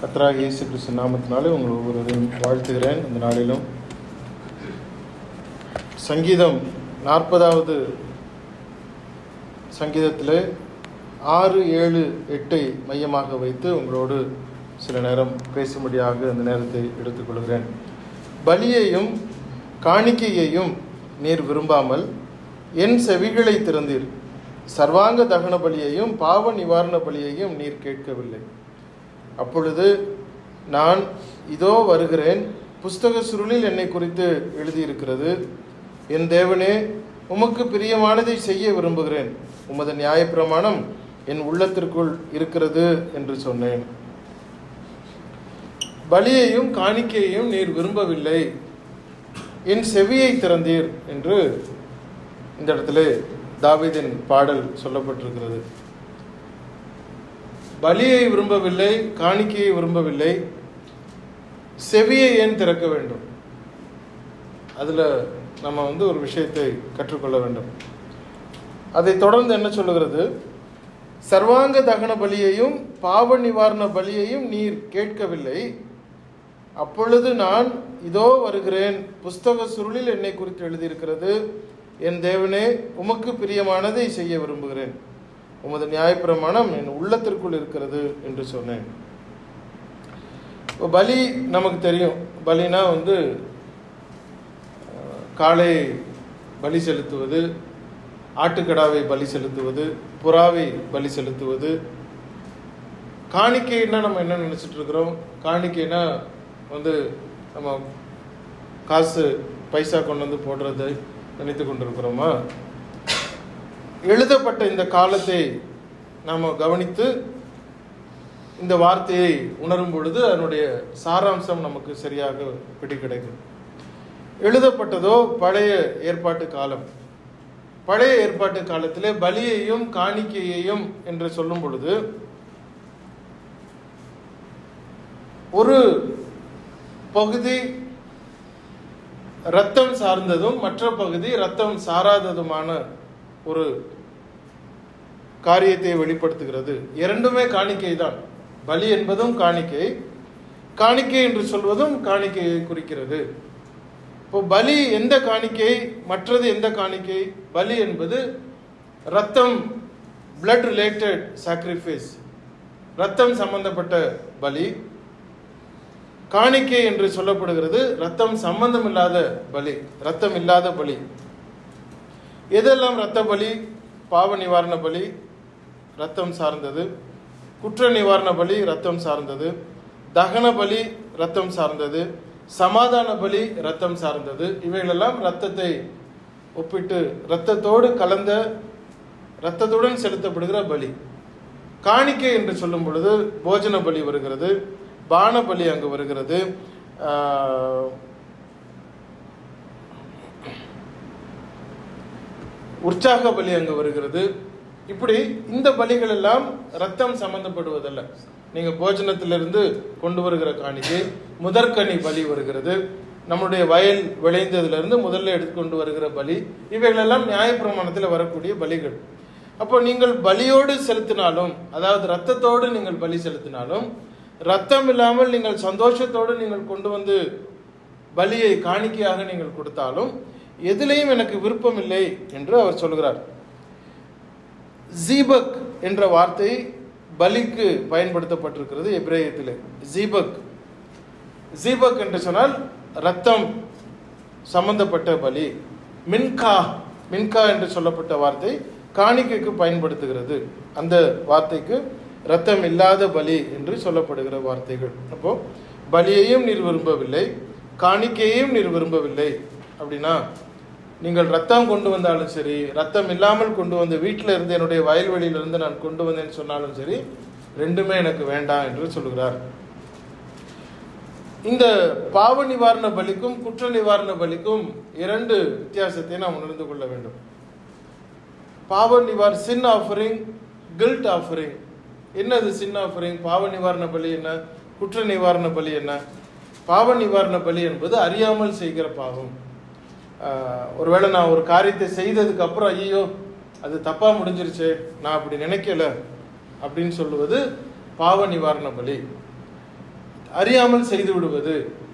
கர்த்தராக இயேசு கிறிஸ்து நாமத்தினாலே உங்கள் ஒவ்வொருவரையும் வாழ்த்துகிறேன் இந்த நாளிலும் சங்கீதம் நாற்பதாவது சங்கீதத்தில் ஆறு ஏழு எட்டை மையமாக வைத்து உங்களோடு சில நேரம் பேசும்படியாக இந்த நேரத்தை எடுத்துக்கொள்கிறேன் பலியையும் காணிக்கையையும் நீர் விரும்பாமல் என் செவிகளை திறந்தீர் சர்வாங்க தகன பலியையும் பாவ நிவாரண பலியையும் நீர் கேட்கவில்லை அப்பொழுது நான் இதோ வருகிறேன் புஸ்தக சுருளில் என்னை குறித்து எழுதியிருக்கிறது என் தேவனே உமக்கு பிரியமானதை செய்ய விரும்புகிறேன் உமது நியாயப்பிரமாணம் என் உள்ளத்திற்குள் இருக்கிறது என்று சொன்னேன் பலியையும் காணிக்கையையும் நீர் விரும்பவில்லை என் செவியை திறந்தீர் என்று இந்த இடத்துல தாவீதின் பாடல் சொல்லப்பட்டிருக்கிறது பலியை விரும்பவில்லை காணிக்கையை விரும்பவில்லை செவியை ஏன் திறக்க வேண்டும் அதில் நம்ம வந்து ஒரு விஷயத்தை கற்றுக்கொள்ள வேண்டும் அதை தொடர்ந்து என்ன சொல்லுகிறது சர்வாங்க தகன பலியையும் பாவ நிவாரண பலியையும் நீர் கேட்கவில்லை அப்பொழுது நான் இதோ வருகிறேன் புஸ்தக சுருளில் என்னை குறித்து எழுதியிருக்கிறது என் தேவனே உமக்கு பிரியமானதை செய்ய விரும்புகிறேன் உமது நியாயப்பிரமாணம் என் உள்ளத்திற்குள் இருக்கிறது என்று சொன்னேன் இப்போ பலி நமக்கு தெரியும் பலினா வந்து காளை பலி செலுத்துவது ஆட்டுக்கடாவை பலி செலுத்துவது புறாவை பலி செலுத்துவது காணிக்கைன்னா நம்ம என்ன நினச்சிட்டு இருக்கிறோம் காணிக்கைனா வந்து நம்ம காசு பைசா கொண்டு வந்து போடுறது நினைத்து கொண்டிருக்கிறோமா எழுதப்பட்ட இந்த காலத்தை நாம் கவனித்து இந்த வார்த்தையை உணரும் பொழுது அதனுடைய சாராம்சம் நமக்கு சரியாக பிடி கிடைக்கும் எழுதப்பட்டதோ பழைய ஏற்பாட்டு காலம் பழைய ஏற்பாட்டு காலத்திலே பலியையும் காணிக்கையையும் என்று சொல்லும் பொழுது ஒரு பகுதி ரத்தம் சார்ந்ததும் மற்ற பகுதி ரத்தம் சாராததுமான ஒரு காரியத்தை வெளிப்படுத்துகிறது இரண்டுமே காணிக்கை தான் பலி என்பதும் காணிக்கை காணிக்கை என்று சொல்வதும் காணிக்கையை குறிக்கிறது இப்போ பலி எந்த காணிக்கை மற்றது எந்த காணிக்கை பலி என்பது ரத்தம் பிளட் ரிலேட்டட் சாக்ரிஃபைஸ் ரத்தம் சம்பந்தப்பட்ட பலி காணிக்கை என்று சொல்லப்படுகிறது ரத்தம் சம்பந்தம் இல்லாத பலி ரத்தம் இல்லாத பலி எதெல்லாம் ரத்த பலி பாவ நிவாரண பலி ரத்தம் சார்ந்தது குற்ற நிவாரண பலி ரத்தம் சார்ந்தது தகன பலி ரத்தம் சார்ந்தது சமாதான பலி ரத்தம் சார்ந்தது இவைகளெல்லாம் ரத்தத்தை ஒப்பிட்டு இரத்தத்தோடு கலந்த இரத்தத்துடன் செலுத்தப்படுகிற பலி காணிக்கை என்று சொல்லும் பொழுது போஜன பலி வருகிறது பான பலி அங்கு வருகிறது உற்சாக பலி அங்கு வருகிறது இப்படி இந்த பலிகள் எல்லாம் ரத்தம் சம்பந்தப்படுவதல்ல நீங்க போஜனத்திலிருந்து கொண்டு வருகிற காணிக்கை முதற்கனி பலி வருகிறது நம்முடைய வயல் விளைந்ததிலிருந்து முதல்ல எடுத்துக்கொண்டு வருகிற பலி இவைகளெல்லாம் நியாயப்பிரமாணத்தில் வரக்கூடிய பலிகள் அப்போ நீங்கள் பலியோடு செலுத்தினாலும் அதாவது ரத்தத்தோடு நீங்கள் பலி செலுத்தினாலும் ரத்தம் இல்லாமல் நீங்கள் சந்தோஷத்தோடு நீங்கள் கொண்டு வந்து பலியை காணிக்கையாக நீங்கள் கொடுத்தாலும் எதிலையும் எனக்கு விருப்பம் இல்லை என்று அவர் சொல்கிறார் ஜீபக் என்ற வார்த்தை பலிக்கு பயன்படுத்தப்பட்டிருக்கிறது எப்ரேயத்தில் ஜீபக் ஜீபக் என்று சொன்னால் ரத்தம் சம்பந்தப்பட்ட பலி மின்கா மின்கா என்று சொல்லப்பட்ட வார்த்தை காணிக்கைக்கு பயன்படுத்துகிறது அந்த வார்த்தைக்கு ரத்தம் இல்லாத பலி என்று சொல்லப்படுகிற வார்த்தைகள் அப்போ பலியையும் நீர் விரும்பவில்லை காணிக்கையையும் நீர் விரும்பவில்லை அப்படின்னா நீங்கள் ரத்தம் கொண்டு வந்தாலும் சரி ரத்தம் இல்லாமல் கொண்டு வந்து வீட்டில் இருந்து என்னுடைய வயல்வெளியிலிருந்து நான் கொண்டு வந்தேன்னு சொன்னாலும் சரி ரெண்டுமே எனக்கு வேண்டாம் என்று சொல்கிறார் இந்த பாவ நிவாரண பலிக்கும் குற்ற நிவாரண பலிக்கும் இரண்டு வித்தியாசத்தை நாம் உணர்ந்து கொள்ள வேண்டும் பாவ நிவார் சின் ஆஃபரிங் கில்ட் ஆஃபரிங் என்னது சின் ஆஃபரிங் பாவ நிவாரண பலி என்ன குற்ற நிவாரண பலி என்ன பாவ நிவாரண பலி என்பது அறியாமல் செய்கிற பாவம் ஒருவேளை நான் ஒரு காரியத்தை செய்ததுக்கு அப்புறம் ஐயோ அது தப்பா முடிஞ்சிருச்சு நான் அப்படி நினைக்கல அப்படின்னு சொல்லுவது பாவ நிவாரண பலி அறியாமல் செய்து விடுவது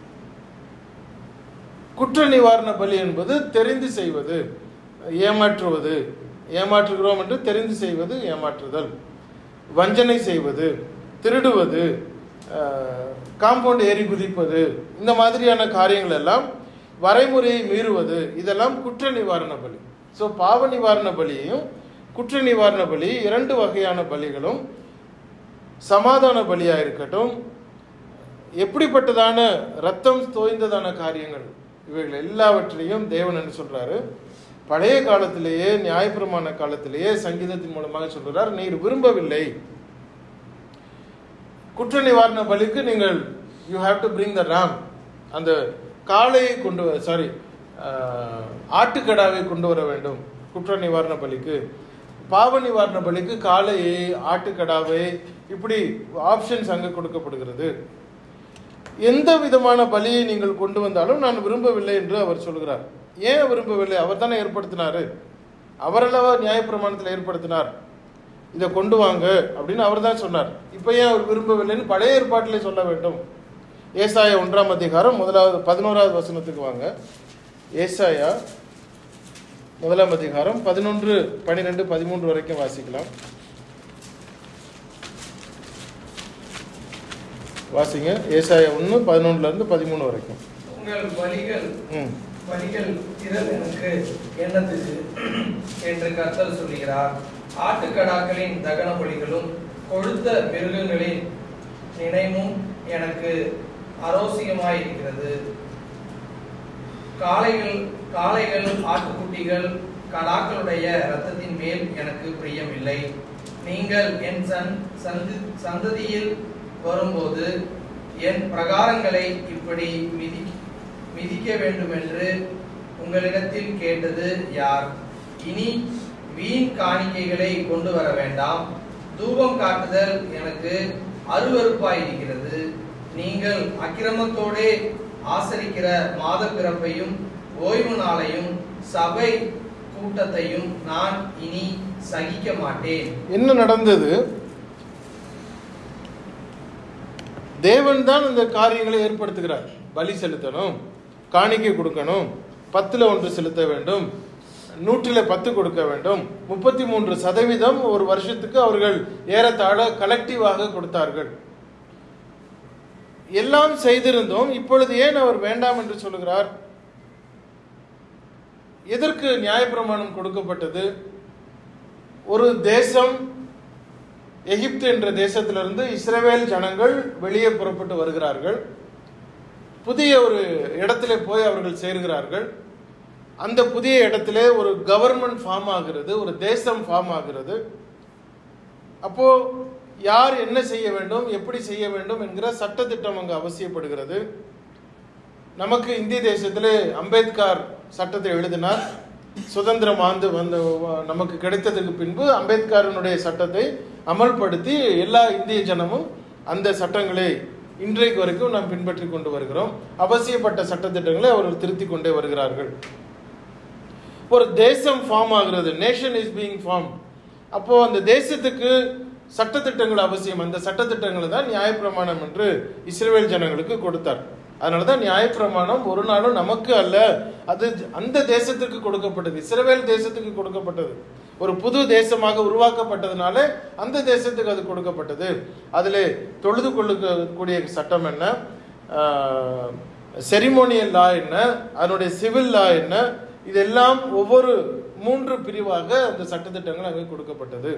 குற்ற நிவாரண பலி என்பது தெரிந்து செய்வது ஏமாற்றுவது ஏமாற்றுகிறோம் என்று தெரிந்து செய்வது ஏமாற்றுதல் வஞ்சனை செய்வது திருடுவது காம்பவுண்ட் ஏறி குதிப்பது இந்த மாதிரியான காரியங்கள் எல்லாம் வரைமுறையை மீறுவது இதெல்லாம் குற்ற நிவாரண பலி ஸோ பாவ நிவாரண பலியையும் குற்ற நிவாரண பலி இரண்டு வகையான பலிகளும் சமாதான பலியாக இருக்கட்டும் எப்படிப்பட்டதான ரத்தம் தோய்ந்ததான காரியங்கள் இவைகள் எல்லாவற்றையும் தேவன் என்ன சொல்றாரு பழைய காலத்திலேயே நியாயப்பிரமாண காலத்திலேயே சங்கீதத்தின் மூலமாக சொல்கிறார் நீர் விரும்பவில்லை குற்ற நிவாரண பலிக்கு நீங்கள் you have to bring the ram அந்த காளையை கொண்டு சாரி ஆட்டுக்கடாவை கொண்டு வர வேண்டும் குற்ற நிவாரண பலிக்கு பாவ நிவாரண பலிக்கு காளையை ஆட்டுக்கடாவை இப்படி ஆப்ஷன்ஸ் அங்கே கொடுக்கப்படுகிறது எந்த விதமான பலியை நீங்கள் கொண்டு வந்தாலும் நான் விரும்பவில்லை என்று அவர் சொல்கிறார் ஏன் விரும்பவில்லை அவர் தானே ஏற்படுத்தினாரு அவரல்லவா நியாயப்பிரமாணத்தில் ஏற்படுத்தினார் இதை கொண்டு வாங்க அப்படின்னு அவர் தான் சொன்னார் இப்போ ஏன் அவர் விரும்பவில்லைன்னு பழைய ஏற்பாட்டிலே சொல்ல வேண்டும் ஏசாயா ஒன்றாம் அதிகாரம் முதலாவது பதினோராவது வசனத்துக்கு வாங்க ஏசாயா முதலாம் அதிகாரம் பதினொன்று பனிரெண்டு பதிமூன்று வரைக்கும் வாசிக்கலாம் வாசிங்க ஏசாயா ஒன்று பதினொன்றுலேருந்து பதிமூணு வரைக்கும் உங்கள் பலிகள் ம் பலிகள் திரள் எனக்கு என்னத்துக்கு என்று கர்த்தர் சொல்கிறார் ஆட்டுக்கடாக்களின் தகன பலிகளும் கொழுத்த மிருகங்களின் நினைவும் எனக்கு அரோசியமாயிருக்கிறது காளைகள் காளைகள் ஆட்டுக்குட்டிகள் கடாக்களுடைய இரத்தத்தின் மேல் எனக்கு பிரியமில்லை நீங்கள் என் சன் சந்தி சந்ததியில் வரும்போது என் பிரகாரங்களை இப்படி மிதி மிதிக்க வேண்டும் என்று உங்களிடத்தில் கேட்டது யார் இனி வீண் காணிக்கைகளை கொண்டு வர வேண்டாம் தூபம் காட்டுதல் எனக்கு அருவருப்பாயிருக்கிறது நீங்கள் அக்கிரமத்தோடே ஆசரிக்கிற மாத பிறப்பையும் ஓய்வு நாளையும் சபை கூட்டத்தையும் நான் இனி சகிக்க மாட்டேன் என்ன நடந்தது தேவன் தான் இந்த காரியங்களை ஏற்படுத்துகிறார் பலி செலுத்தணும் காணிக்கை கொடுக்கணும் பத்துல ஒன்று செலுத்த வேண்டும் நூற்றில பத்து கொடுக்க வேண்டும் முப்பத்தி மூன்று சதவீதம் ஒரு வருஷத்துக்கு அவர்கள் ஏறத்தாழ கலெக்டிவாக கொடுத்தார்கள் எல்லாம் செய்திருந்தோம் இப்பொழுது ஏன் அவர் வேண்டாம் என்று சொல்லுகிறார் எதற்கு நியாயப்பிரமாணம் கொடுக்கப்பட்டது ஒரு தேசம் எகிப்து என்ற தேசத்திலிருந்து இஸ்ரவேல் ஜனங்கள் வெளியே புறப்பட்டு வருகிறார்கள் புதிய ஒரு இடத்துல போய் அவர்கள் சேருகிறார்கள் அந்த புதிய இடத்துல ஒரு கவர்மெண்ட் ஃபார்ம் ஆகிறது ஒரு தேசம் ஃபார்ம் ஆகிறது அப்போ யார் என்ன செய்ய வேண்டும் எப்படி செய்ய வேண்டும் என்கிற சட்டத்திட்டம் அங்கு அவசியப்படுகிறது நமக்கு இந்திய தேசத்திலே அம்பேத்கர் சட்டத்தை எழுதினார் சுதந்திரம் ஆண்டு வந்த நமக்கு கிடைத்ததுக்கு பின்பு அம்பேத்கரனுடைய சட்டத்தை அமல்படுத்தி எல்லா இந்திய ஜனமும் அந்த சட்டங்களை இன்றைக்கு வரைக்கும் நாம் பின்பற்றி கொண்டு வருகிறோம் அவசியப்பட்ட சட்டத்திட்டங்களை அவர்கள் திருத்தி கொண்டே வருகிறார்கள் ஒரு தேசம் ஃபார்ம் ஆகிறது நேஷன் இஸ் பீயிங் ஃபார்ம் அப்போ அந்த தேசத்துக்கு சட்டத்திட்டங்கள் அவசியம் அந்த சட்டத்திட்டங்களை தான் நியாயப்பிரமாணம் என்று இஸ்ரேல் ஜனங்களுக்கு கொடுத்தார் அதனால தான் நியாயப்பிரமாணம் ஒரு நாளும் நமக்கு அல்ல அது அந்த தேசத்துக்கு கொடுக்கப்பட்டது இஸ்ரேல் தேசத்துக்கு கொடுக்கப்பட்டது ஒரு புது தேசமாக உருவாக்கப்பட்டதுனால அந்த தேசத்துக்கு அது கொடுக்கப்பட்டது அதில் தொழுது கொள்ளக்கூடிய சட்டம் என்ன செரிமோனியல் லா என்ன அதனுடைய சிவில் லா என்ன இதெல்லாம் ஒவ்வொரு மூன்று பிரிவாக அந்த சட்டத்திட்டங்கள் அங்கே கொடுக்கப்பட்டது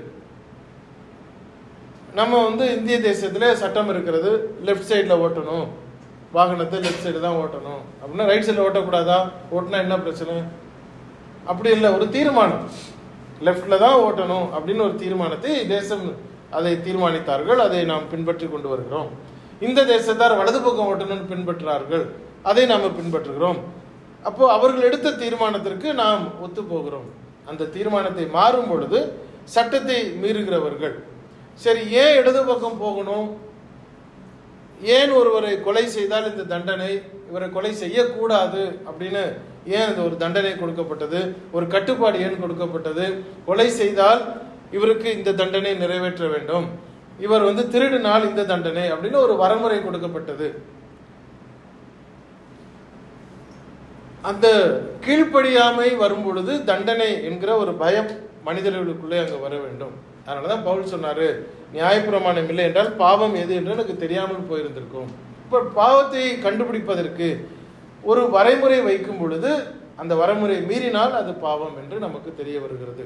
நம்ம வந்து இந்திய தேசத்தில் சட்டம் இருக்கிறது லெஃப்ட் சைடில் ஓட்டணும் வாகனத்தை லெஃப்ட் சைடு தான் ஓட்டணும் அப்படின்னா ரைட் சைடில் ஓட்டக்கூடாதா ஓட்டினா என்ன பிரச்சனை அப்படி இல்லை ஒரு தீர்மானம் லெஃப்டில் தான் ஓட்டணும் அப்படின்னு ஒரு தீர்மானத்தை தேசம் அதை தீர்மானித்தார்கள் அதை நாம் பின்பற்றி கொண்டு வருகிறோம் இந்த தேசத்தார் வலது பக்கம் ஓட்டணும்னு பின்பற்றார்கள் அதை நாம் பின்பற்றுகிறோம் அப்போ அவர்கள் எடுத்த தீர்மானத்திற்கு நாம் ஒத்து போகிறோம் அந்த தீர்மானத்தை மாறும் பொழுது சட்டத்தை மீறுகிறவர்கள் சரி ஏன் இடது பக்கம் போகணும் ஏன் ஒருவரை கொலை செய்தால் இந்த தண்டனை இவரை கொலை செய்யக்கூடாது அப்படின்னு ஏன் இந்த ஒரு தண்டனை கொடுக்கப்பட்டது ஒரு கட்டுப்பாடு ஏன் கொடுக்கப்பட்டது கொலை செய்தால் இவருக்கு இந்த தண்டனை நிறைவேற்ற வேண்டும் இவர் வந்து திருடினால் இந்த தண்டனை அப்படின்னு ஒரு வரமுறை கொடுக்கப்பட்டது அந்த கீழ்ப்படியாமை வரும் பொழுது தண்டனை என்கிற ஒரு பயம் மனிதர்களுக்குள்ளே அங்க வர வேண்டும் அதனாலதான் பவுல் சொன்னாரு நியாயப்பிரமாணம் இல்லை என்றால் பாவம் எது என்று எனக்கு தெரியாமல் போயிருந்திருக்கும் இப்ப பாவத்தை கண்டுபிடிப்பதற்கு ஒரு வரைமுறை வைக்கும் பொழுது அந்த வரைமுறை மீறினால் அது பாவம் என்று நமக்கு தெரிய வருகிறது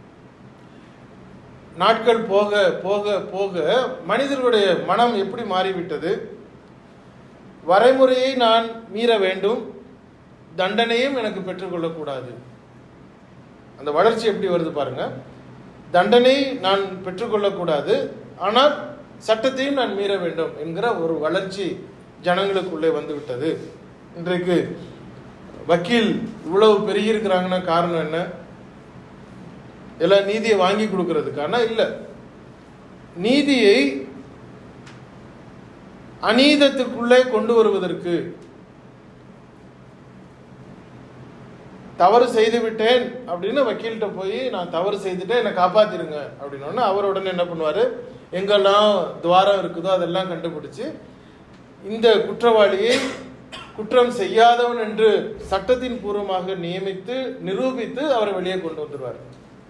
நாட்கள் போக போக போக மனிதர்களுடைய மனம் எப்படி மாறிவிட்டது வரைமுறையை நான் மீற வேண்டும் தண்டனையும் எனக்கு பெற்றுக்கொள்ளக்கூடாது அந்த வளர்ச்சி எப்படி வருது பாருங்க தண்டனை நான் பெற்றுக்கொள்ளக்கூடாது ஆனால் சட்டத்தையும் நான் மீற வேண்டும் என்கிற ஒரு வளர்ச்சி ஜனங்களுக்குள்ளே வந்து விட்டது இன்றைக்கு வக்கீல் இவ்வளவு பெருகி இருக்கிறாங்கன்னா காரணம் என்ன எல்லாம் நீதியை வாங்கி கொடுக்கறதுக்கான இல்ல நீதியை அநீதத்துக்குள்ளே கொண்டு வருவதற்கு தவறு செய்து விட்டேன் அப்படின்னு வக்கீல்கிட்ட போய் நான் தவறு செய்துட்டேன் என்னை காப்பாத்திருங்க அப்படின்னோடனே அவர் உடனே என்ன பண்ணுவாரு எங்கெல்லாம் துவாரம் இருக்குதோ அதெல்லாம் கண்டுபிடிச்சு இந்த குற்றவாளியை குற்றம் செய்யாதவன் என்று சட்டத்தின் பூர்வமாக நியமித்து நிரூபித்து அவரை வெளியே கொண்டு வந்துருவார்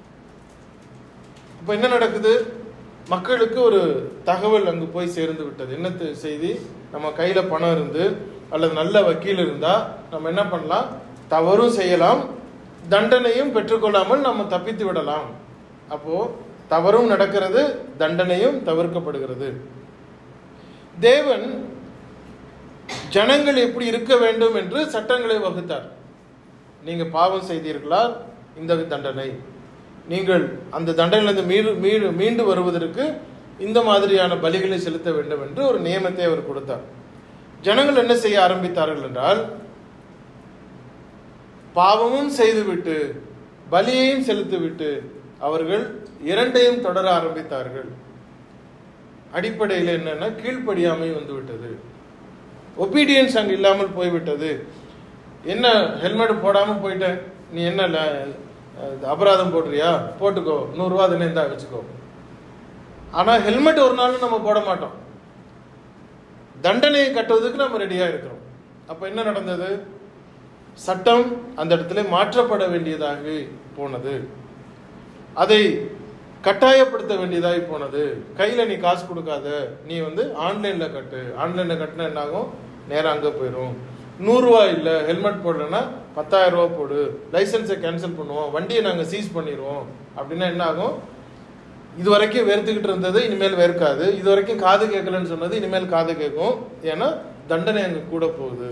இப்ப என்ன நடக்குது மக்களுக்கு ஒரு தகவல் அங்கு போய் சேர்ந்து விட்டது என்ன தி- செய்தி நம்ம கையில பணம் இருந்து அல்லது நல்ல வக்கீல் இருந்தா நம்ம என்ன பண்ணலாம் தவறும் செய்யலாம் தண்டனையும் பெற்றுக்கொள்ளாமல் நம்ம தப்பித்து விடலாம் அப்போ தவறும் நடக்கிறது தண்டனையும் தவிர்க்கப்படுகிறது தேவன் ஜனங்கள் எப்படி இருக்க வேண்டும் என்று சட்டங்களை வகுத்தார் நீங்க பாவம் செய்தீர்களா இந்த தண்டனை நீங்கள் அந்த தண்டனையிலிருந்து மீண்டு மீண்டு மீண்டு வருவதற்கு இந்த மாதிரியான பலிகளை செலுத்த வேண்டும் என்று ஒரு நியமத்தை அவர் கொடுத்தார் ஜனங்கள் என்ன செய்ய ஆரம்பித்தார்கள் என்றால் பாவமும் செய்துவிட்டு பலியையும் செலுத்திவிட்டு அவர்கள் இரண்டையும் தொடர ஆரம்பித்தார்கள் அடிப்படையில் என்னன்னா கீழ்ப்படியாமை வந்து விட்டது ஒபீடியன்ஸ் அங்க இல்லாமல் போய்விட்டது என்ன ஹெல்மெட் போடாம போயிட்டேன் நீ என்ன ல- அஹ் அபராதம் போடுறியா போட்டுக்கோ நூறுரூவா தானே இருந்தா வச்சுக்கோ ஆனா ஹெல்மெட் ஒரு நாளும் நம்ம போட மாட்டோம் தண்டனையை கட்டுவதற்கு நம்ம ரெடியா இருக்கிறோம் அப்ப என்ன நடந்தது சட்டம் அந்த இடத்துல மாற்றப்பட வேண்டியதாக போனது அதை கட்டாயப்படுத்த வேண்டியதாகி போனது கையில நீ காசு கொடுக்காத நீ வந்து ஆன்லைன்ல கட்டு ஆன்லைன்ல கட்டினா என்ன ஆகும் நேரா அங்க போயிடும் நூறுரூவா இல்லை ஹெல்மெட் போடலன்னா பத்தாயிரம் ரூபா போடு லைசன்ஸை கேன்சல் பண்ணுவோம் வண்டியை நாங்கள் சீஸ் பண்ணிடுவோம் அப்படின்னா என்ன ஆகும் இது வரைக்கும் வெறுத்துக்கிட்டு இருந்தது இனிமேல் வெறுக்காது இது வரைக்கும் காது கேட்கலன்னு சொன்னது இனிமேல் காது கேட்கும் ஏன்னா தண்டனை அங்க கூட போகுது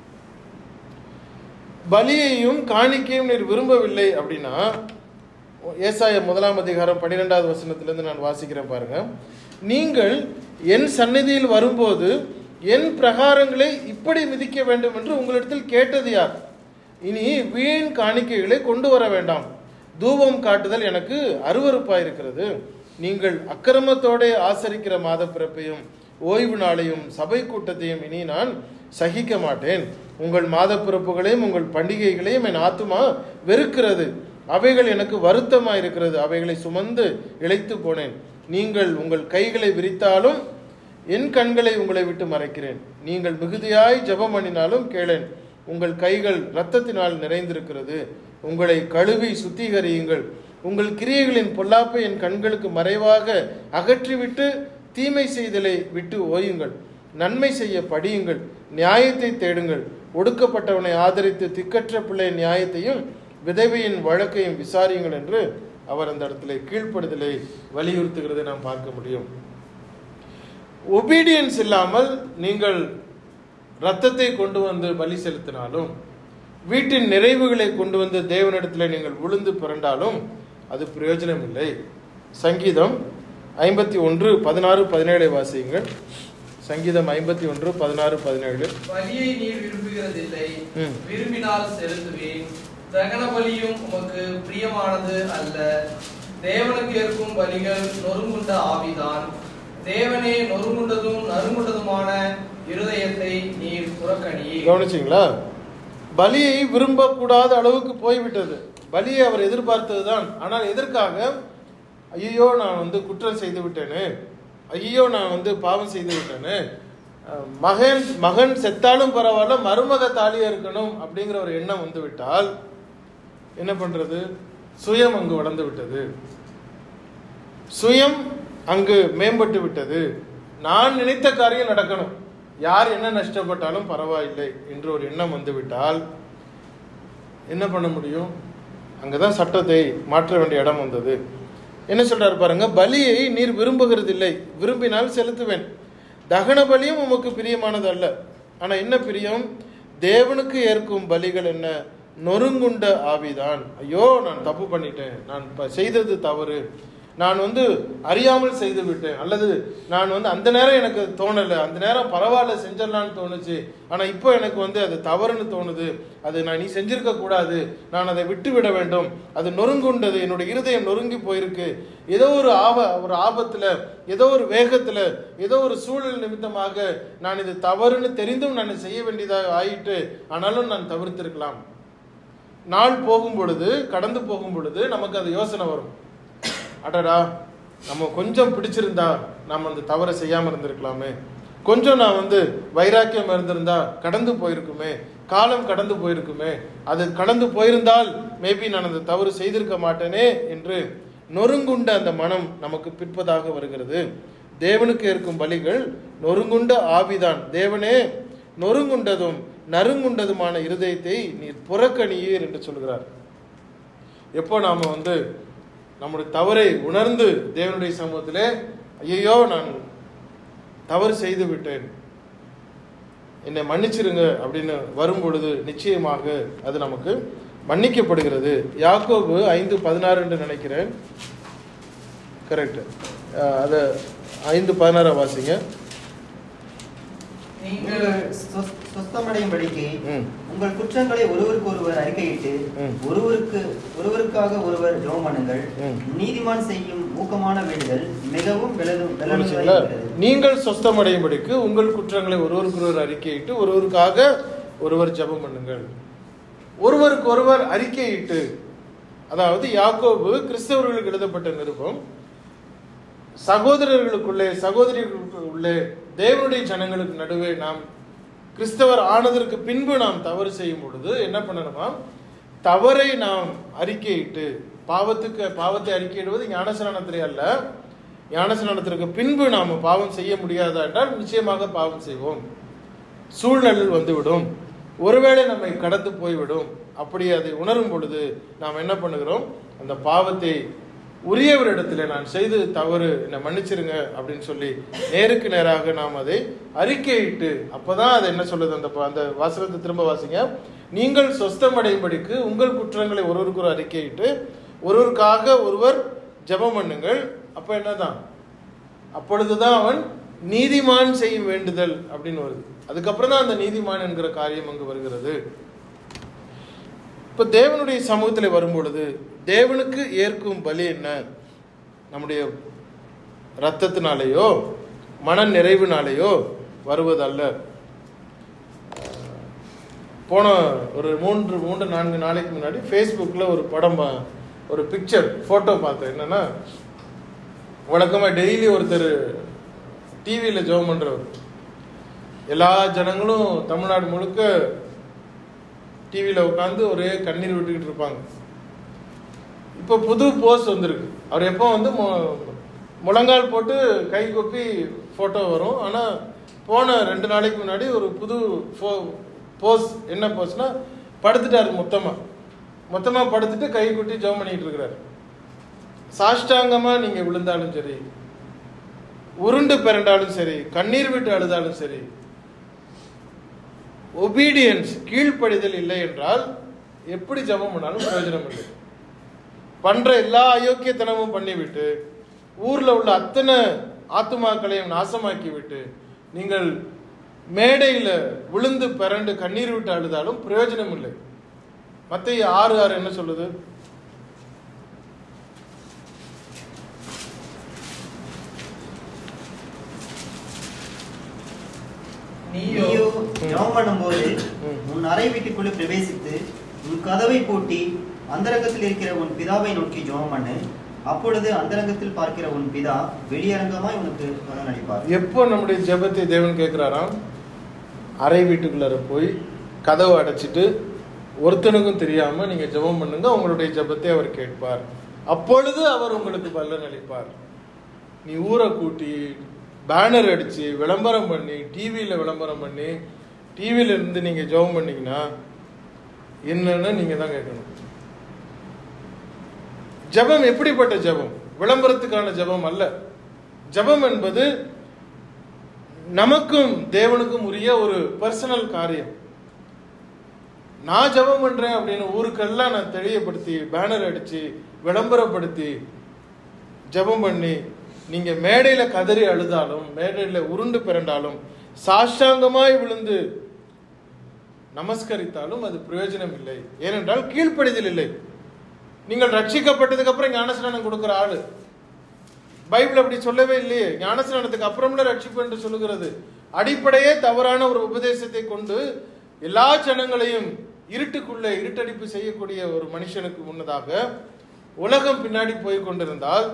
பலியையும் காணிக்கையும் நீர் விரும்பவில்லை அப்படின்னா ஏசாய முதலாம் அதிகாரம் பன்னிரெண்டாவது வசனத்திலிருந்து நான் வாசிக்கிறேன் பாருங்க நீங்கள் என் சந்நிதியில் வரும்போது என் பிரகாரங்களை இப்படி மிதிக்க வேண்டும் என்று உங்களிடத்தில் கேட்டது யார் இனி வீண் காணிக்கைகளை கொண்டு வர வேண்டாம் தூபம் காட்டுதல் எனக்கு அருவருப்பாயிருக்கிறது நீங்கள் அக்கிரமத்தோட ஆசரிக்கிற மாத பிறப்பையும் ஓய்வு நாளையும் சபை கூட்டத்தையும் இனி நான் சகிக்க மாட்டேன் உங்கள் மாத பிறப்புகளையும் உங்கள் பண்டிகைகளையும் என் ஆத்துமா வெறுக்கிறது அவைகள் எனக்கு வருத்தமாக இருக்கிறது அவைகளை சுமந்து இழைத்து போனேன் நீங்கள் உங்கள் கைகளை விரித்தாலும் என் கண்களை உங்களை விட்டு மறைக்கிறேன் நீங்கள் மிகுதியாய் ஜெபம் பண்ணினாலும் கேளேன் உங்கள் கைகள் இரத்தத்தினால் நிறைந்திருக்கிறது உங்களை கழுவி சுத்திகரியுங்கள் உங்கள் கிரியைகளின் பொல்லாப்பை என் கண்களுக்கு மறைவாக அகற்றிவிட்டு தீமை செய்தலை விட்டு ஓயுங்கள் நன்மை செய்ய படியுங்கள் நியாயத்தை தேடுங்கள் ஒடுக்கப்பட்டவனை ஆதரித்து திக்கற்ற பிள்ளை நியாயத்தையும் விதவையின் வழக்கையும் விசாரியுங்கள் என்று அவர் அந்த இடத்துல கீழ்ப்படுதலை வலியுறுத்துகிறதை நாம் பார்க்க முடியும் ஒபீடியன்ஸ் இல்லாமல் நீங்கள் ரத்தத்தை கொண்டு வந்து பலி செலுத்தினாலும் வீட்டின் நிறைவுகளை கொண்டு வந்து தேவனிடத்தில் நீங்கள் விழுந்து பிறண்டாலும் அது பிரயோஜனம் இல்லை சங்கீதம் ஐம்பத்தி ஒன்று பதினாறு பதினேழை வாசியுங்கள் சங்கீதம் ஐம்பத்தி ஒன்று பதினாறு பதினேழு பலியை நீர் விரும்புகிறதில்லை ம். விரும்பினால் செலுத்துவேன் தகன பலியும் உமக்கு பிரியமானது அல்ல தேவனுக்கு ஏற்கும் பலிகள் நொறுங்குண்ட ஆவிதான் தேவனே நொறுங்குண்டதும் நறுங்குண்டதுமான இருதயத்தை நீர் புறக்கணியே கவனிச்சிங்களா பலியை விரும்பக்கூடாத அளவுக்கு போய்விட்டது பலியை அவர் எதிர்பார்த்ததுதான் ஆனால் எதற்காக ஐயோ நான் வந்து குற்றம் செய்து விட்டேனே ஐயோ நான் வந்து பாவம் செய்து விட்டேன்னு அஹ், மகன் மகன் செத்தாலும் பரவாயில்ல மருமக தாலியா இருக்கணும் அப்படிங்கிற ஒரு எண்ணம் வந்து விட்டால் என்ன பண்றது சுயம் அங்கு வளர்ந்து விட்டது சுயம் அங்கு மேம்பட்டு விட்டது நான் நினைத்த காரியம் நடக்கணும் யார் என்ன நஷ்டப்பட்டாலும் பரவாயில்லை என்று ஒரு எண்ணம் வந்து விட்டால் என்ன பண்ண முடியும் அங்கதான் சட்டத்தை மாற்ற வேண்டிய இடம் வந்தது என்ன சொல்றாரு பாருங்க பலியை நீர் விரும்புகிறதில்லை விரும்பினால் செலுத்துவேன் தகன பலியும் உமக்கு பிரியமானது அல்ல ஆனா என்ன பிரியம் தேவனுக்கு ஏற்கும் பலிகள் என்ன நொறுங்குண்ட ஆவிதான் ஐயோ நான் தப்பு பண்ணிட்டேன் நான் ப- செய்தது தவறு நான் வந்து அறியாமல் செய்து விட்டேன் அல்லது நான் வந்து அந்த நேரம் எனக்கு தோணலை அந்த நேரம் பரவாயில்ல செஞ்சிடலான்னு தோணுச்சு ஆனால் இப்போ எனக்கு வந்து அது தவறுன்னு தோணுது அது நான் நீ செஞ்சிருக்க கூடாது நான் அதை விட்டு விட வேண்டும் அது நொறுங்குண்டது என்னுடைய இருதயம் நொறுங்கி போயிருக்கு ஏதோ ஒரு ஆப ஒரு ஆபத்தில் ஏதோ ஒரு வேகத்தில் ஏதோ ஒரு சூழல் நிமித்தமாக நான் இது தவறுன்னு தெரிந்தும் நான் செய்ய வேண்டியதாக ஆயிட்டு ஆனாலும் நான் தவிர்த்திருக்கலாம் நாள் போகும் பொழுது கடந்து போகும் பொழுது நமக்கு அது யோசனை வரும் அடடா நம்ம கொஞ்சம் பிடிச்சிருந்தா நம்ம அந்த தவறை செய்யாம இருந்திருக்கலாமே கொஞ்சம் நான் வந்து வைராக்கியம் இருந்திருந்தா கடந்து போயிருக்குமே காலம் கடந்து போயிருக்குமே அது கடந்து போயிருந்தால் மேபி நான் அந்த தவறு செய்திருக்க மாட்டேனே என்று நொறுங்குண்ட அந்த மனம் நமக்கு பிற்பதாக வருகிறது தேவனுக்கு இருக்கும் பலிகள் நொறுங்குண்ட ஆவிதான் தேவனே நொறுங்குண்டதும் நறுங்குண்டதுமான இருதயத்தை நீர் புறக்கணியீர் என்று சொல்கிறார் எப்போ நாம வந்து நம்முடைய தவறை உணர்ந்து தேவனுடைய சமூகத்திலே ஐயோ நான் தவறு செய்து விட்டேன் என்னை மன்னிச்சிருங்க அப்படின்னு வரும் பொழுது நிச்சயமாக அது நமக்கு மன்னிக்கப்படுகிறது யாக்கோபு ஐந்து பதினாறு என்று நினைக்கிறேன் கரெக்ட் அதை ஐந்து பதினாறா வாசிங்க நீங்கள் சொஸ்- சொஸ்தமடையும்படிக்கு ம் உங்கள் குற்றங்களை ஒருவருக்கு ஒருவர் அறிக்கையிட்டு ம். ஒருவருக்கு ஒருவருக்காக ஒருவர் ஜெபம் பண்ணுங்கள் ம். நீதிமான் செய்யும் ஊக்கமான வேண்டுதல் மிகவும் பெலனும் கவனிச்சீங்களா? நீங்கள் சொஸ்தமடையும்படிக்கு உங்கள் குற்றங்களை ஒருவருக்கொருவர் அறிக்கையிட்டு ஒருவருக்காக ஒருவர் ஜெபம் பண்ணுங்கள் ஒருவருக்கு ஒருவர் அறிக்கையிட்டு அதாவது யாக்கோபு கிறிஸ்தவர்களுக்கு எழுதப்பட்ட நிருபம் சகோதரர்களுக்குள்ளே சகோதரிகளுக்குள்ளே தேவனுடைய ஜனங்களுக்கு நடுவே நாம் கிறிஸ்தவர் ஆனதற்கு பின்பு நாம் தவறு செய்யும் பொழுது என்ன பண்ணணுமா தவறை நாம் அறிக்கையிட்டு பாவத்துக்கு பாவத்தை அறிக்கையிடுவது ஞானஸ்நானத்திலே அல்ல ஞானஸ்நானத்திற்கு பின்பு நாம் பாவம் செய்ய முடியாதா என்றால் நிச்சயமாக பாவம் செய்வோம் சூழ்நிலை வந்துவிடும் ஒருவேளை நம்மை கடந்து போய்விடும் அப்படி அதை உணரும் பொழுது நாம் என்ன பண்ணுகிறோம் அந்த பாவத்தை உரியவரிடத்தில் நான் செய்து தவறு என்னை மன்னிச்சிருங்க அப்படின்னு சொல்லி நேருக்கு நேராக நாம் அதை அறிக்கையிட்டு அப்பதான் அது என்ன சொல்லுது அந்த ப- அந்த வாசகத்தை திரும்ப வாசிங்க நீங்கள் சொஸ்தமடையும்படிக்கு உங்கள் குற்றங்களை ஒருவருக்கு ஒரு அறிக்கையிட்டு ஒருவருக்காக ஒருவர் ஜெபம் பண்ணுங்கள் அப்ப என்னதான் அப்பொழுதுதான் அவன் நீதிமான் செய்யும் வேண்டுதல் அப்படின்னு வருது அதுக்கப்புறம் தான் அந்த நீதிமான் என்கிற காரியம் அங்கு வருகிறது இப்ப தேவனுடைய சமூகத்தில் வரும்பொழுது தேவனுக்கு ஏற்கும் பலி என்ன நம்முடைய ரத்தத்தினாலேயோ மன நிறைவுனாலேயோ வருவதல்ல போன ஒரு மூன்று மூன்று நான்கு நாளைக்கு முன்னாடி ஃபேஸ்புக்கில் ஒரு படம் பா- ஒரு பிக்சர் ஃபோட்டோ பார்த்தேன் என்னன்னா வழக்கமாக டெய்லி ஒருத்தர் டிவியில் ஜெபம் பண்ணுறவர் எல்லா ஜனங்களும் தமிழ்நாடு முழுக்க டிவியில் உட்காந்து ஒரே கண்ணீர் விட்டுக்கிட்டு இருப்பாங்க இப்போ புது போஸ்ட் வந்திருக்கு அவர் எப்போ வந்து மு- முழங்கால் போட்டு கை கொப்பி ஃபோட்டோ வரும் ஆனால் போன ரெண்டு நாளைக்கு முன்னாடி ஒரு புது ஃபோ போஸ் என்ன போஸ்னா படுத்துட்டாரு மொத்தமாக மொத்தமாக படுத்துட்டு கை கொட்டி ஜெபம் பண்ணிட்டு இருக்கிறாரு சாஷ்டாங்கமாக நீங்கள் விழுந்தாலும் சரி உருண்டு பிறண்டாலும் சரி கண்ணீர் விட்டு அழுதாலும் சரி ஒபீடியன்ஸ் கீழ்ப்படிதல் இல்லை என்றால் எப்படி ஜெபம் பண்ணாலும் பிரயோஜனம் இல்லை பண்ற எல்லா அயோக்கியத்தனமும் பண்ணிவிட்டு ஊர்ல உள்ள அத்தனை ஆத்துமாக்களையும் நாசமாக்கி விட்டு நீங்கள் மேடையில விழுந்து பிறண்டு கண்ணீர் விட்டு அழுதாலும் பிரயோஜனம் இல்லை மத்திய ஆறு ஆறு என்ன சொல்லுது நீயோ நீயோ ஜெபம் பண்ணும்போது ம். உன் அறை வீட்டுக்குள்ளே பிரவேசித்து உன் கதவை பூட்டி அந்தரங்கத்தில் இருக்கிற உன் பிதாவை நோக்கி ஜெபம் பண்ணு அப்பொழுது அந்தரங்கத்தில் பார்க்கிற உன் பிதா வெளியரங்கமாய் உனக்கு பலன் அளிப்பார் எப்போ நம்முடைய ஜெபத்தை தேவன் கேட்குறாராம் அறை வீட்டுக்குள்ளார போய் கதவை அடைச்சிட்டு ஒருத்தனுக்கும் தெரியாம நீங்க ஜெபம் பண்ணுங்க உங்களுடைய ஜெபத்தை அவர் கேட்பார் அப்பொழுது அவர் உங்களுக்கு பலன் அளிப்பார் நீ ஊரை கூட்டி பேனர் அடிச்சு விளம்பரம் பண்ணி டிவியில விளம்பரம் பண்ணி டிவியில இருந்து நீங்க ஜெபம் பண்ணீங்கன்னா என்னன்னு நீங்க தான் கேட்கணும் ஜெபம் எப்படிப்பட்ட ஜெபம் விளம்பரத்துக்கான ஜெபம் அல்ல ஜெபம் என்பது நமக்கும் தேவனுக்கும் உரிய ஒரு பர்சனல் காரியம் நான் ஜெபம் பண்றேன் அப்படின்னு ஊருக்கெல்லாம் நான் தெளியப்படுத்தி பேனர் அடிச்சு விளம்பரப்படுத்தி ஜெபம் பண்ணி நீங்க மேடையில கதறி அழுதாலும் மேடையில உருண்டு பிறண்டாலும் சாஷ்டாங்கமாய் விழுந்து நமஸ்கரித்தாலும் அது பிரயோஜனம் இல்லை ஏனென்றால் கீழ்ப்படிதல் இல்லை நீங்கள் ரட்சிக்கப்பட்டதுக்கு அப்புறம் ஞானஸ்நானம் கொடுக்கிற ஆளு பைபிள் அப்படி சொல்லவே இல்லையே ஞானஸ்நானத்துக்கு அப்புறம்ல ரட்சிப்பு என்று சொல்லுகிறது அடிப்படையே தவறான ஒரு உபதேசத்தை கொண்டு எல்லா ஜனங்களையும் இருட்டுக்குள்ள இருட்டடிப்பு செய்யக்கூடிய ஒரு மனுஷனுக்கு முன்னதாக உலகம் பின்னாடி போய் கொண்டிருந்தால்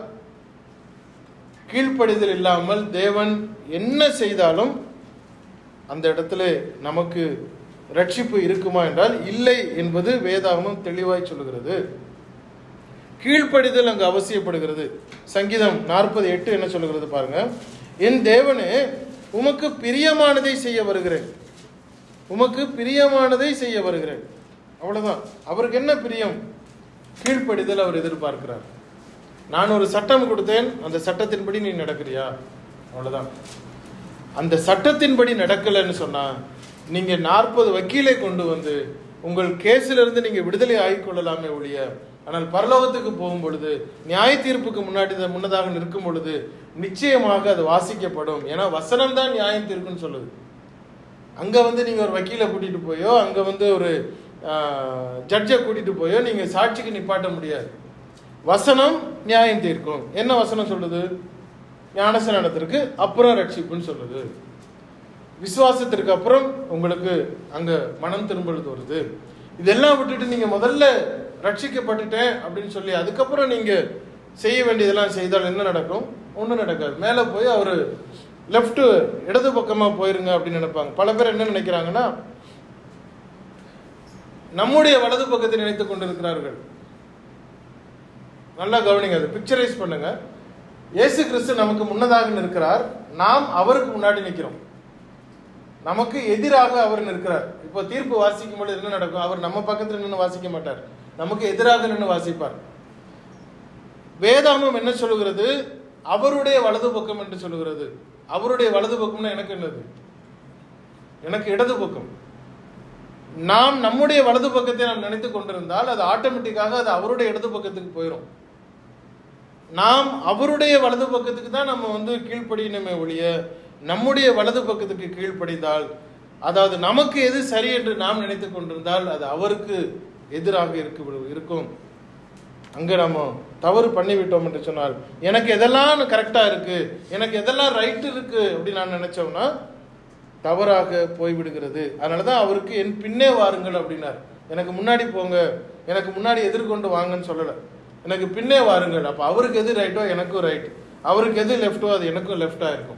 கீழ்ப்படிதல் இல்லாமல் தேவன் என்ன செய்தாலும் அந்த இடத்துல நமக்கு ரட்சிப்பு இருக்குமா என்றால் இல்லை என்பது வேதாகமம் தெளிவாய் சொல்லுகிறது கீழ்ப்படிதல் அங்கு அவசியப்படுகிறது சங்கீதம் நாற்பது எட்டு என்ன சொல்லுகிறது பாருங்க என் தேவனே உமக்கு பிரியமானதை செய்ய வருகிறேன் உமக்கு பிரியமானதை செய்ய வருகிறேன் அவ்வளவுதான் அவருக்கு என்ன பிரியம் கீழ்ப்படிதல் அவர் எதிர்பார்க்கிறார் நான் ஒரு சட்டம் கொடுத்தேன் அந்த சட்டத்தின்படி நீ நடக்கிறியா அவ்வளவுதான் அந்த சட்டத்தின்படி நடக்கலைன்னு சொன்னா நீங்க நாற்பது வக்கீலை கொண்டு வந்து உங்கள் கேஸில் இருந்து நீங்க விடுதலை ஆகிக் கொள்ளலாமே ஒழிய ஆனால் பரலோகத்துக்கு போகும் பொழுது நியாய தீர்ப்புக்கு முன்னாடி முன்னதாக நிற்கும் பொழுது நிச்சயமாக அது வாசிக்கப்படும் ஏன்னா வசனம் தான் நியாயம் தீர்க்குன்னு சொல்லுது அங்க வந்து நீங்க ஒரு வக்கீலை கூட்டிட்டு போயோ அங்க வந்து ஒரு ஜட்ஜை கூட்டிட்டு போயோ நீங்க சாட்சிக்கு நிப்பாட்ட முடியாது வசனம் நியாயம் தீர்க்கும் என்ன வசனம் சொல்லுது ஞானசனத்திற்கு அப்புறம் ரட்சிப்புன்னு சொல்லுது விசுவாசத்திற்கு அப்புறம் உங்களுக்கு அங்க மனம் திரும்புறது வருது இதெல்லாம் விட்டுட்டு நீங்க முதல்ல ரட்சிக்கப்பட்டுட்டேன் அப்படின்னு சொல்லி அதுக்கப்புறம் நீங்க செய்ய வேண்டியதெல்லாம் செய்தால் என்ன நடக்கும் ஒன்றும் நடக்காது மேலே போய் அவர் லெஃப்ட் இடது பக்கமா போயிருங்க அப்படின்னு நினைப்பாங்க பல பேர் என்ன நினைக்கிறாங்கன்னா நம்முடைய வலது பக்கத்தை நினைத்துக் கொண்டிருக்கிறார்கள் நல்லா கவனிங்க அது பிக்சரைஸ் பண்ணுங்க இயேசு கிறிஸ்து நமக்கு முன்னதாக நிற்கிறார் நாம் அவருக்கு முன்னாடி நிற்கிறோம் நமக்கு எதிராக அவர் நிற்கிறார் இப்போ தீர்ப்பு வாசிக்கும் பொழுது என்ன நடக்கும் அவர் நம்ம பக்கத்துல நின்று வாசிக்க மாட்டார் நமக்கு எதிராக நின்று வாசிப்பார் வேதாமம் என்ன சொல்லுகிறது அவருடைய வலது பக்கம் என்று சொல்லுகிறது அவருடைய வலது பக்கம்னா எனக்கு என்னது எனக்கு இடது பக்கம் நாம் நம்முடைய வலது பக்கத்தை நாம் நினைத்து கொண்டிருந்தால் அது ஆட்டோமேட்டிக்காக அது அவருடைய இடது பக்கத்துக்கு போயிடும் நாம் அவருடைய வலது பக்கத்துக்கு தான் நம்ம வந்து கீழ்ப்படியணுமே ஒழிய நம்முடைய வலது பக்கத்துக்கு கீழ்ப்படிந்தால் அதாவது நமக்கு எது சரி என்று நாம் நினைத்து கொண்டிருந்தால் அது அவருக்கு எதிராக இருக்கு இருக்கும் அங்க நம்ம தவறு பண்ணிவிட்டோம் என்று சொன்னால் எனக்கு எதெல்லாம் கரெக்டா இருக்கு எனக்கு எதெல்லாம் ரைட் இருக்கு அப்படின்னு நான் நினைச்சோம்னா தவறாக போய்விடுகிறது அதனாலதான் அவருக்கு என் பின்னே வாருங்கள் அப்படின்னார் எனக்கு முன்னாடி போங்க எனக்கு முன்னாடி எதிர்கொண்டு வாங்கன்னு சொல்லல எனக்கு பின்னே வாருங்கள் அப்ப அவருக்கு எது ரைட்டோ எனக்கும் ரைட் அவருக்கு எது லெஃப்டோ அது எனக்கும் லெஃப்டா இருக்கும்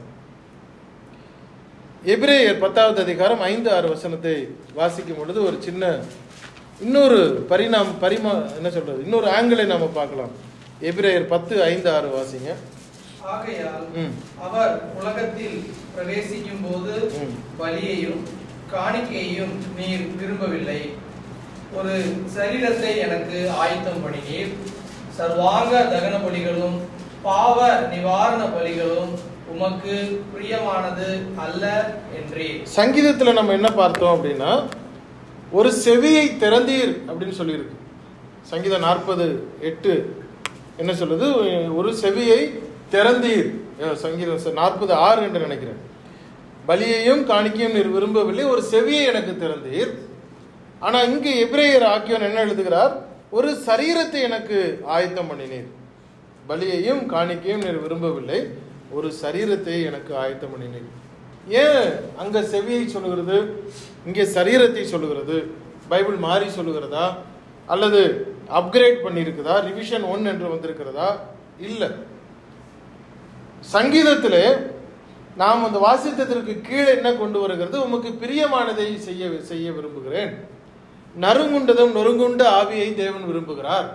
எபிரேயர் பத்தாவது அதிகாரம் ஐந்து ஆறு வசனத்தை வாசிக்கும் பொழுது ஒரு சின்ன இன்னொரு பரிணாம பரிமா என்ன சொல்றது இன்னொரு ஆங்கிளை நாம பார்க்கலாம் எபிரேயர் பத்து ஐந்து ஆறு வாசிங்க ஆகையால் ம். அவர் உலகத்தில் பிரவேசிக்கும் போது ம். பலியையும் காணிக்கையையும் நீர் விரும்பவில்லை ஒரு சரீரத்தை எனக்கு ஆயத்தம் பண்ணினீர் சர்வாங்க தகன பலிகளும் பாவ நிவாரண பலிகளும் உமக்கு பிரியமானது அல்ல என்றீர் சங்கீதத்துல நம்ம என்ன பார்த்தோம் அப்படின்னா ஒரு செவியை திறந்தீர் அப்படின்னு சொல்லியிருக்கு சங்கீதம் நாற்பது எட்டு என்ன சொல்லுது ஒரு செவியை திறந்தீர் அஹ் சங்கீதம் நாற்பது ஆறு என்று நினைக்கிறேன் பலியையும் காணிக்கையும் நீர் விரும்பவில்லை ஒரு செவியை எனக்கு திறந்தீர் ஆனா இங்கு எபிரேயர் ஆக்கியோன் என்ன எழுதுகிறார் ஒரு சரீரத்தை எனக்கு ஆயத்தம் பண்ணினீர் பலியையும் காணிக்கையும் நீர் விரும்பவில்லை ஒரு சரீரத்தை எனக்கு ஆயத்தம் பண்ணினீர் ஏன் அங்க செவியை சொல்லுகிறது இங்கே சரீரத்தை சொல்லுகிறது பைபிள் மாறி சொல்லுகிறதா அல்லது அப்கிரேட் பண்ணியிருக்குதா ரிவிஷன் ஒன் என்று வந்திருக்கிறதா இல்லை சங்கீதத்திலே நாம் அந்த வாசித்ததற்கு கீழே என்ன கொண்டு வருகிறது உமக்கு பிரியமானதை செய்ய செய்ய விரும்புகிறேன் நறுங்குண்டதும் நொறுங்குண்ட ஆவியை தேவன் விரும்புகிறார்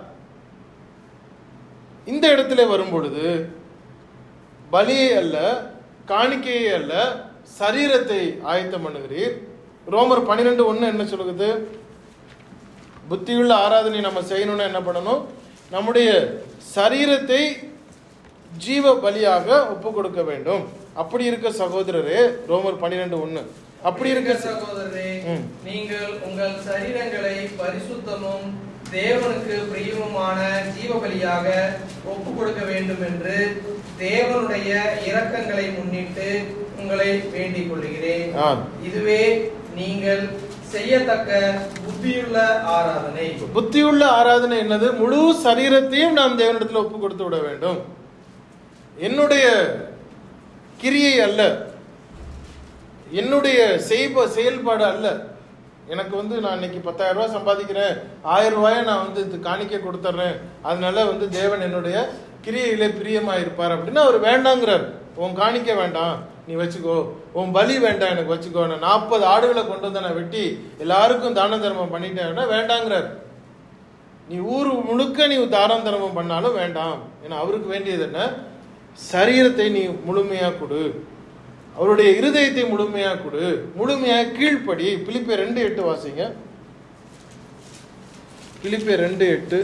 இந்த இடத்துல வரும் பொழுது பலியை அல்ல காணிக்கையை அல்ல சரீரத்தை ஆயத்தம் பண்ணுகிறீர் ரோமர் பன்னிரெண்டு ஒன்று என்ன சொல்லுகிறது புத்தியுள்ள ஆராதனை நம்ம செய்யணும்னா என்ன பண்ணணும் நம்முடைய சரீரத்தை ஜீவ பலியாக ஒப்பு கொடுக்க வேண்டும் அப்படி இருக்க சகோதரரே ரோமர் பன்னிரெண்டு ஒன்று அப்படி இருக்க ச- சகோதரரே ம். நீங்கள் உங்கள் சரீரங்களை பரிசுத்தமும் தேவனுக்கு பிரியமுமான ஜீவபலியாக ஒப்பு கொடுக்க வேண்டும் என்று தேவனுடைய இரக்கங்களை முன்னிட்டு உங்களை வேண்டிக் கொள்கிறேன் ஆ. இதுவே நீங்கள் செய்யத்தக்க புத்தியுள்ள ஆராதனை புத்தியுள்ள ஆராதனை என்னது முழு சரீரத்தையும் நாம் தேவனிடத்தில் ஒப்பு கொடுத்து விட வேண்டும் என்னுடைய கிரியை அல்ல என்னுடைய செய்ப செயல்பாடு அல்ல எனக்கு வந்து நான் இன்னைக்கு பத்தாயிரம் ரூபாய் சம்பாதிக்கிறேன் ஆயிரம் ரூபாயை நான் வந்து இது காணிக்க கொடுத்துட்றேன் அதனால வந்து தேவன் என்னுடைய கிரியையிலே பிரியமா இருப்பார் அப்படின்னு அவர் வேண்டாங்கிறார் உன் காணிக்க வேண்டாம் நீ வச்சுக்கோ உன் பலி வேண்டாம் எனக்கு வச்சுக்கோ நான் நாற்பது ஆடுகளை கொண்டு வந்து நான் வெட்டி எல்லாருக்கும் தான தர்மம் பண்ணிட்டேன்னா வேண்டாங்கிறார் நீ ஊர் முழுக்க நீ தானம் தர்மம் பண்ணாலும் வேண்டாம் ஏன்னா அவருக்கு வேண்டியது என்ன சரீரத்தை நீ முழுமையா கொடு அவருடைய இருதயத்தை முழுமையா கொடு முழுமையா கீழ்ப்படி பிலிப்பே ரெண்டு எட்டு வாசிங்க பிலிப்பே ரெண்டு எட்டு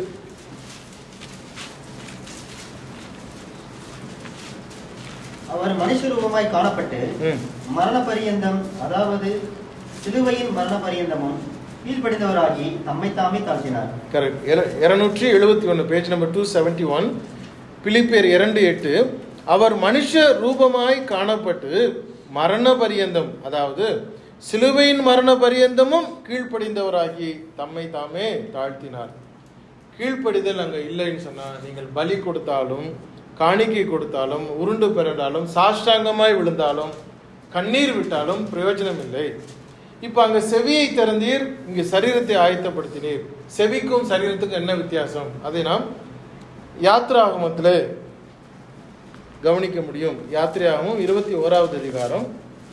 அவர் மனுஷ ரூபமாய் காணப்பட்டு ம். மரண பரியந்தம் அதாவது சிலுவையின் மரண பரியந்தமும் கீழ்ப்படிந்தவராகி தம்மை தாமே தாழ்த்தினார் கரெக்ட் இருநூற்றி எழுபத்தி ஒன்று page number two seventy one பிலிப்பேர் இரண்டு எட்டு அவர் மனுஷ ரூபமாய் காணப்பட்டு மரண பரியந்தம் அதாவது சிலுவையின் மரண பரியந்தமும் கீழ்ப்படிந்தவராகி தம்மை தாமே தாழ்த்தினார் கீழ்ப்படிதல் அங்கே இல்லைன்னு சொன்னா நீங்கள் பலி கொடுத்தாலும் காணிக்கை கொடுத்தாலும் உருண்டு பிறண்டாலும் சாஷ்டாங்கமாய் விழுந்தாலும் கண்ணீர் விட்டாலும் பிரயோஜனம் இல்லை இப்போ அங்க செவியை திறந்தீர் இங்கு சரீரத்தை ஆயத்தப்படுத்தினீர் செவிக்கும் சரீரத்துக்கும் என்ன வித்தியாசம் அதை நாம் யாத்ராகமத்தில் கவனிக்க முடியும் யாத்திரையாகவும் இருபத்தி ஓராவது அதிகாரம்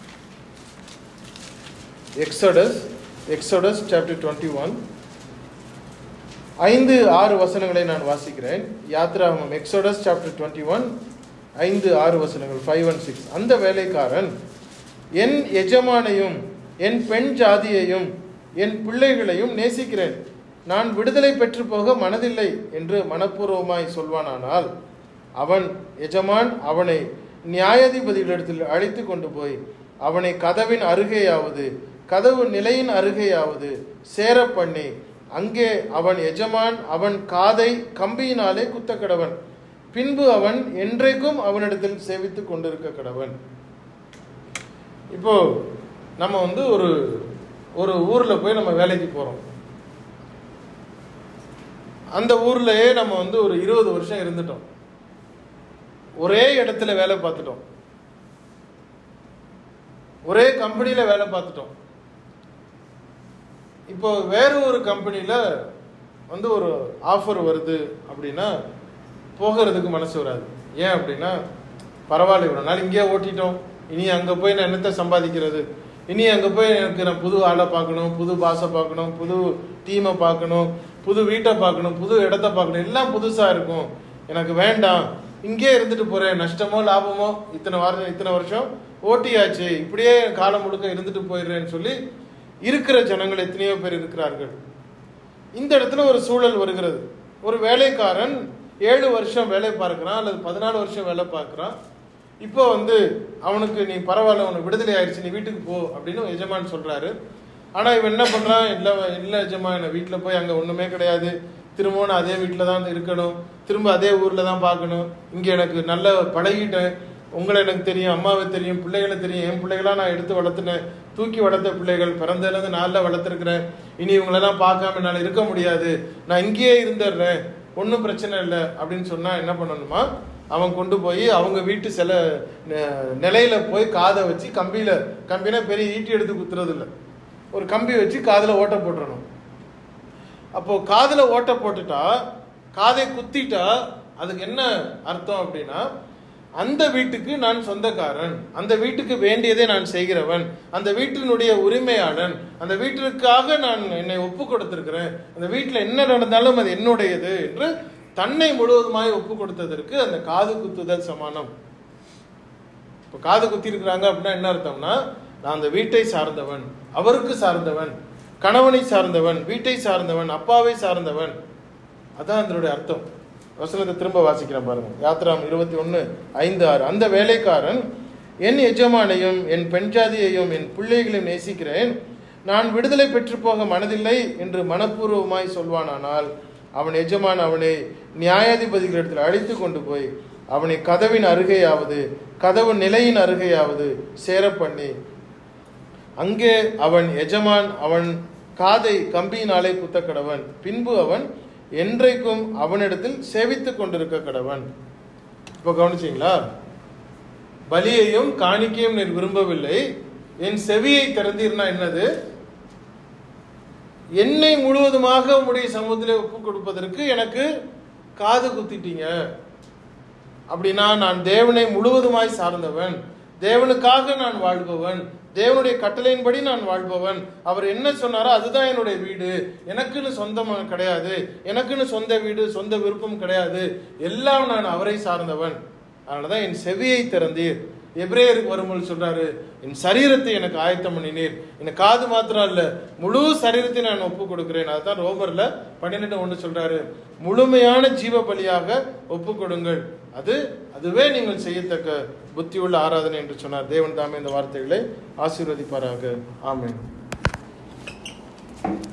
Exodus Exodus chapter twenty one ஐந்து ஆறு வசனங்களை நான் வாசிக்கிறேன் யாத்ராகமம் எக்ஸோடஸ் சாப்டர் டுவெண்ட்டி ஒன் ஐந்து ஆறு வசனங்கள் ஃபைவ் ஒன் சிக்ஸ் அந்த வேலைக்காரன் என் எஜமானையும் என் பெண் ஜாதியையும் என் பிள்ளைகளையும் நேசிக்கிறேன் நான் விடுதலை பெற்று போக மனதில்லை என்று மனப்பூர்வமாய் சொல்வானானால் அவன் எஜமான் அவனை நியாயாதிபதிகளிடத்தில் அழைத்து கொண்டு போய் அவனை கதவின் அருகேயாவது கதவு நிலையின் அருகேயாவது சேர பண்ணி அங்கே அவன் எஜமான் அவன் காதை கம்பியினாலே குத்த கடவன் பின்பு அவன் என்றைக்கும் அவனிடத்தில் சேவித்துக் கொண்டிருக்க கடவன் இப்போ நம்ம வந்து ஒரு ஒரு ஊர்ல போய் நம்ம வேலைக்கு போறோம் அந்த ஊர்லயே நம்ம வந்து ஒரு இருபது வருஷம் இருந்துட்டோம் ஒரே இடத்துல வேலை பார்த்துட்டோம் ஒரே கம்பெனியில் வேலை பார்த்துட்டோம் இப்போ வேற ஒரு கம்பெனியில் வந்து ஒரு ஆஃபர் வருது அப்படின்னா போகிறதுக்கு மனசு வராது ஏன் அப்படின்னா பரவாயில்ல இவ்வளோ நாள் இங்கேயே ஓட்டிட்டோம் இனி அங்கே போய் நான் என்னத்தை சம்பாதிக்கிறது இனி அங்கே போய் எனக்கு நான் புது ஆளை பார்க்கணும் புது பாஸை பார்க்கணும் புது டீமை பார்க்கணும் புது வீட்டை பார்க்கணும் புது இடத்த பார்க்கணும் எல்லாம் புதுசாக இருக்கும் எனக்கு வேண்டாம் இங்கே இருந்துட்டு போகிறேன் நஷ்டமோ லாபமோ இத்தனை வாரம் இத்தனை வருஷம் ஓட்டியாச்சு இப்படியே காலம் முழுக்க இருந்துட்டு போயிடுறேன்னு சொல்லி இருக்கிற ஜனங்கள் எத்தனையோ பேர் இருக்கிறார்கள் இந்த இடத்துல ஒரு சூழல் வருகிறது ஒரு வேலைக்காரன் ஏழு வருஷம் வேலை பார்க்குறான் அல்லது பதினாலு வருஷம் வேலை பார்க்குறான் இப்போ வந்து அவனுக்கு நீ பரவாயில்ல உனக்கு விடுதலை ஆயிடுச்சு நீ வீட்டுக்கு போ அப்படின்னு எஜமான் சொல்றாரு ஆனா இவன் என்ன பண்றான் இல்ல இல்ல எஜமான் என்ன வீட்டுல போய் அங்க ஒண்ணுமே கிடையாது திரும்பவும் நான் அதே வீட்டில் தான் இருக்கணும் திரும்ப அதே ஊர்ல தான் பார்க்கணும் இங்க எனக்கு நல்ல பழகிட்டேன் உங்களை எனக்கு தெரியும் அம்மாவை தெரியும் பிள்ளைகளை தெரியும் என் பிள்ளைகளா நான் எடுத்து வளர்த்துனேன் தூக்கி வளர்த்த பிள்ளைகள் பிறந்ததுலேருந்து நாளில் வளர்த்துருக்கிறேன் இனி இவங்களெல்லாம் பார்க்காம என்னால் இருக்க முடியாது நான் இங்கேயே இருந்துடுறேன் ஒன்றும் பிரச்சனை இல்லை அப்படின்னு சொன்னால் என்ன பண்ணணுமா அவன் கொண்டு போய் அவங்க வீட்டு சில நெ- நிலையில போய் காதை வச்சு கம்பியில கம்பினா பெரிய ஈட்டி எடுத்து குத்துறது இல்லை ஒரு கம்பி வச்சு காதில் ஓட்ட போட்டுறணும் அப்போ காதில் ஓட்ட போட்டுட்டா காதை குத்திட்டா அதுக்கு என்ன அர்த்தம் அப்படின்னா அந்த வீட்டுக்கு நான் சொந்தக்காரன் அந்த வீட்டுக்கு வேண்டியதை நான் செய்கிறவன் அந்த வீட்டினுடைய உரிமையாளன் அந்த வீட்டிற்காக நான் என்னை ஒப்பு கொடுத்திருக்கிறேன் அந்த வீட்டில் என்ன நடந்தாலும் அது என்னுடையது என்று தன்னை முழுவதுமாய் ஒப்பு கொடுத்ததற்கு அந்த காது குத்துதல் சமானம் இப்போ காது குத்தி இருக்கிறாங்க அப்படின்னா என்ன அர்த்தம்னா நான் அந்த வீட்டை சார்ந்தவன் அவருக்கு சார்ந்தவன் கணவனை சார்ந்தவன் வீட்டை சார்ந்தவன் அப்பாவை சார்ந்தவன் அதான் அதனுடைய அர்த்தம் வசனத்தை திரும்ப வாசிக்கிறேன் பாருங்க யாத்ராம் இருபத்தி ஒன்று ஐந்து ஆறு அந்த வேலைக்காரன் என் எஜமானையும் என் பெண் ஜாதியையும் என் பிள்ளைகளையும் நேசிக்கிறேன் நான் விடுதலை பெற்று போக மனதில்லை என்று மனப்பூர்வமாய் சொல்வானானால் அவன் எஜமான் அவனை நியாயாதிபதிகளிடத்தில் அழைத்து கொண்டு போய் அவனை கதவின் அருகேயாவது கதவு நிலையின் அருகேயாவது சேர பண்ணி அங்கே அவன் எஜமான் அவன் காதை கம்பியினாலே குத்த கடவன் பின்பு அவன் என்றைக்கும் அவனிடத்தில் சேவித்துக் கொண்டிருக்க கடவன் இப்போ கவனிச்சீங்களா பலியையும் காணிக்கையும் நீர் விரும்பவில்லை என் செவியை திறந்தீர்னா என்னது என்னை முழுவதுமாக உம்முடைய சமூகத்திலே ஒப்பு கொடுப்பதற்கு எனக்கு காது குத்திட்டீங்க அப்படின்னா நான் தேவனை முழுவதுமாய் சார்ந்தவன் தேவனுக்காக நான் வாழ்பவன் தேவனுடைய கட்டளையின்படி நான் வாழ்பவன் அவர் என்ன சொன்னாரோ அதுதான் என்னுடைய வீடு எனக்குன்னு சொந்தம் கிடையாது எனக்குன்னு சொந்த வீடு சொந்த விருப்பம் கிடையாது எல்லாம் நான் அவரை சார்ந்தவன் அதனாலதான் என் செவியை திறந்தீர் எபிரேயருக்கு வரும்போது சொல்றாரு என் சரீரத்தை எனக்கு ஆயத்தம் பண்ணினீர் எனக்கு காது மாத்திரம் இல்ல முழு சரீரத்தை நான் ஒப்பு கொடுக்கிறேன் அதுதான் ரோமர்ல பன்னிரெண்டு ஒன்று சொல்றாரு முழுமையான ஜீவ பலியாக ஒப்பு கொடுங்கள் அது அதுவே நீங்கள் செய்யத்தக்க புத்தியுள்ள ஆராதனை என்று சொன்னார் தேவன் தாமே இந்த வார்த்தைகளை ஆசீர்வதிப்பாராக ஆமென்